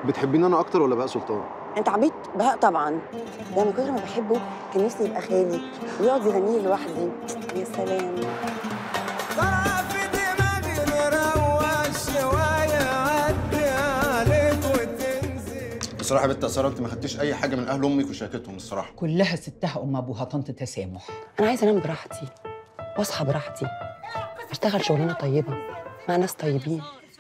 بتحبيني انا اكتر ولا بقى سلطان انت عبيط بهاء طبعا ده من كتر ما بحبه كان نفسي يبقى خالي ويقعد يغني لي لوحدي يا سلام بصراحه يا بنت اساره انت ما خدتيش اي حاجه من اهل امك وشاكتهم الصراحه كلها ستها ام ابوها طنط تسامح انا عايزه انام براحتي واصحى براحتي اشتغل شغلانه طيبه مع ناس طيبين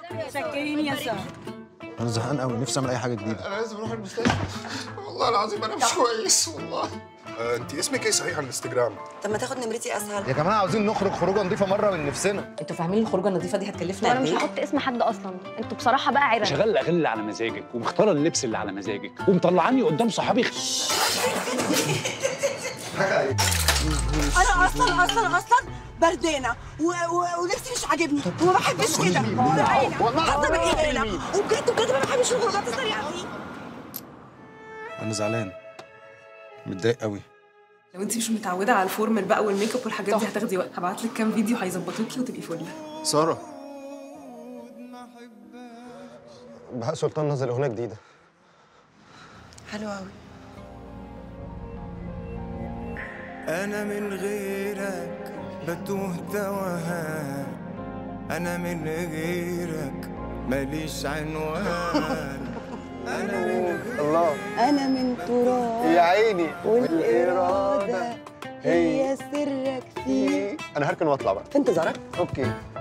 انا زهقان قوي نفسي اعمل اي حاجه جديده انا لازم اروح المستشفى والله العظيم انا مش كويس والله آه، انت اسمك ايه صحيح على الانستجرام طب ما تاخد نمرتي اسهل يا جماعه عاوزين نخرج خروجه نظيفه مره من نفسنا انتوا فاهمين الخروجه النظيفه دي هتكلفنا وانا قد مش ايه؟ هحط اسم حد اصلا انتوا بصراحه بقى عرق شغال الاغاني اللي على مزاجك ومختاره اللبس اللي على مزاجك ومطلعاني قدام صحابي انا اصلا اصلا اصلا بردانه و... و... ولبسي مش عاجبني وما بحبش كده حاطه بايه هنا وبجد بجد ما بحبش الخروجات السريعه دي انا زعلان متضايق قوي لو انت مش متعوده على الفورمال بقى والميك اب والحاجات دي هتاخدي وقت هبعت لك كام فيديو هيظبطوكي وتبقي فله ساره بهاء سلطان نزل اغنيه جديده حلو قوي أنا من غيرك بتوه توهان أنا من غيرك ماليش عنوان أنا من الله انا من تراب يا عيني والاراده هي سرك فيه انا هركن واطلع بقى في انتظارك اوكي